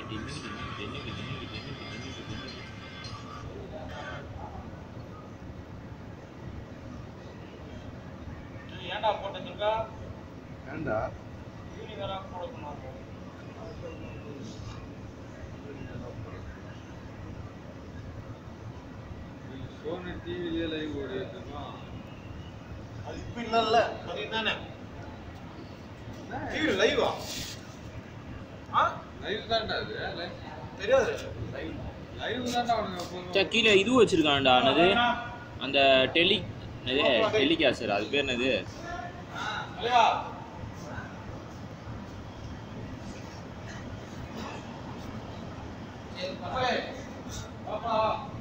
ஏன்டா போட்ட துர்கா ஏண்டா ஈவினிங் வேற போட சொன்னாங்க சோனி டிவிலே லைவ் ஓடிட்டுமா அது இப்ப இல்லல்ல அது தானே டிவி லைவா ஆ லைவ் தான்டா அது தெரியாது லைவ் லைவ் தான்டா அவனுக்கு எப்போதும் சே, கீழே இது வச்சிருக்கான்டா என்னது அந்த டெலி என்னது டெலிகாஸ்டர் அது பேர் என்னது அலையா பாப்பா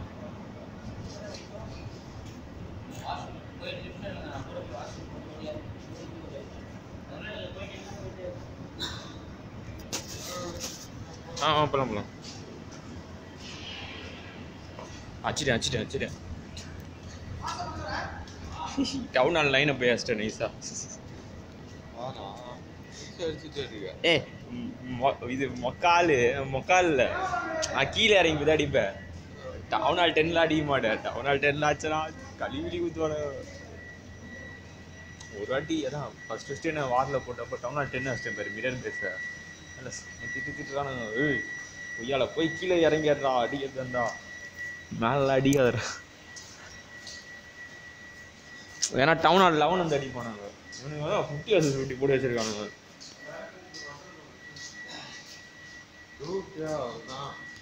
ஆ ஆ போலாம் போலாம் அச்சிட்டேன் அச்சிட்டேன் அச்சிட்டேன் டவுன் ஆன் லைனை போய் அச்சிட்டேன் நைஸா வாடா அடிச்சுட்டு இருக்க ஏ இது மொக்கால் மொக்கால்ல நான் கீழே இறங்கி போய் தான் அடிப்பேன் டவுன் ஆல் டென்ல அடிக்க மாட்டேன் டவுன் ஆல் டென்ல ஆச்சுன்னா கழுவி ஊற்றுவானு ஒரு வாட்டி அதான் ஃபர்ஸ்ட் ஃபஸ்ட்டு நான் வாரில் போட்டப்போ டவுன் ஆல் டென் அடிச்சிட்டேன் பேர் மிரர் பேச இல்லை திட்டு திட்டுறானுங்க ஏய் பொய்யால போய் கீழே இறங்கிடுறா அடிக்கிறதுண்டா மேலே அடிக்காதடா ஏன்னா டவுன் ஆல் லெவன் வந்து அடிப்பானாங்க இவனுங்க தான் ஃபிஃப்டி வர்சஸ் ஃபிஃப்டி போட்டு வச்சிருக்கானுங்க ரூட் யா